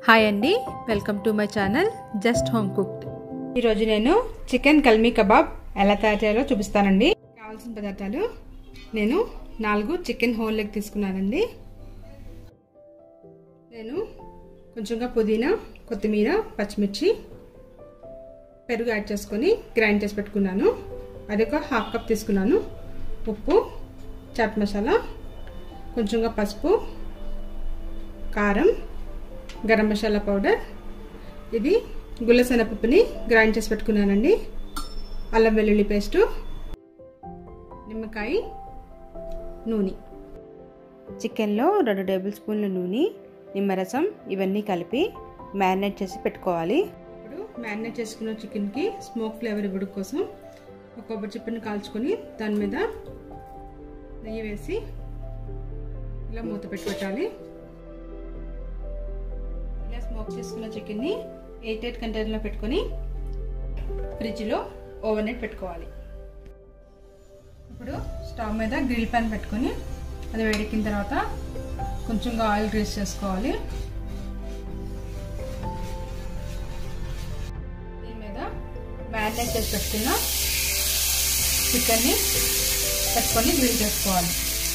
hi అండి welcome to my channel just home cooked ఈరోజు నేను చికెన్ కల్మీ కబాబ్ ఎలా తయారు చేయాలో చూపిస్తానండి కావాల్సిన పదార్థాలు నేను నాలుగు చికెన్ హోల్ లెగ్ తీసుకున్నానండి నేను కొంచెంగా పుదీనా కొత్తిమీర పచ్చిమిర్చి పెరుగు యాడ్ చేసుకొని గ్రైండ్ చేసి పెట్టుకున్నాను అది ఒక హాఫ్ కప్ తీసుకున్నాను ఉప్పు చాట్ మసాలా కొంచెంగా పసుపు కారం గరం మసాలా పౌడర్ ఇది గుల్ల శనగపప్పుని గ్రైండ్ చేసి పెట్టుకున్నానండి అల్లం వెల్లుల్లి పేస్టు నిమ్మకాయ నూనె చికెన్లో రెండు టేబుల్ స్పూన్ల నూనె నిమ్మరసం ఇవన్నీ కలిపి మ్యారినేట్ చేసి పెట్టుకోవాలి ఇప్పుడు మ్యారినేట్ చేసుకున్న చికెన్కి స్మోక్ ఫ్లేవర్ ఇవ్వడం కోసం ఒక కొబ్బరి చిప్పని కాల్చుకొని దాని మీద నెయ్యి వేసి ఇలా మూత పెట్టి పెట్టాలి ఇలా స్మోక్ చేసుకున్న చికెన్ని ఎయిట్ ఎయిట్ కంటైనర్లో పెట్టుకొని ఫ్రిడ్జ్లో ఓవెన్ నెట్ పెట్టుకోవాలి ఇప్పుడు స్టవ్ మీద గ్రిల్ ప్యాన్ పెట్టుకొని అది వేడెక్కిన తర్వాత కొంచెంగా ఆయిల్ గ్రీస్ చేసుకోవాలి దీని మీద మ్యారినేట్ చేసి పెట్టుకున్న చికెన్ని పెట్టుకొని గ్రిల్ చేసుకోవాలి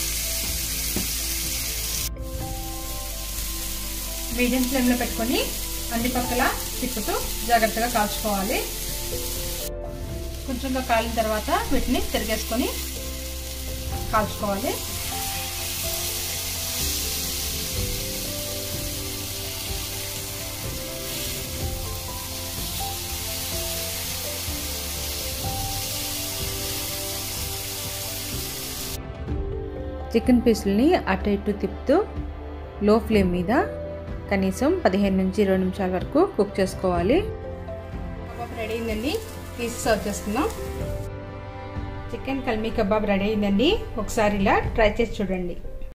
మీడియం ఫ్లేమ్లో పెట్టుకొని అన్ని పక్కల తిప్పుతూ జాగ్రత్తగా కాల్చుకోవాలి కొంచెంగా కాలిన తర్వాత వీటిని తిరిగేసుకొని కాల్చుకోవాలి చికెన్ పీసులని అటు ఇటు తిప్పుతూ లో ఫ్లేమ్ మీద కనీసం పదిహేను నుంచి ఇరవై నిమిషాల వరకు కుక్ చేసుకోవాలి కబాబ్ రెడీ అయిందండి తీసి సర్వ్ చేసుకుందాం చికెన్ కల్మీ కబాబ్ రెడీ అయిందండి ఒకసారి ఇలా ట్రై చేసి చూడండి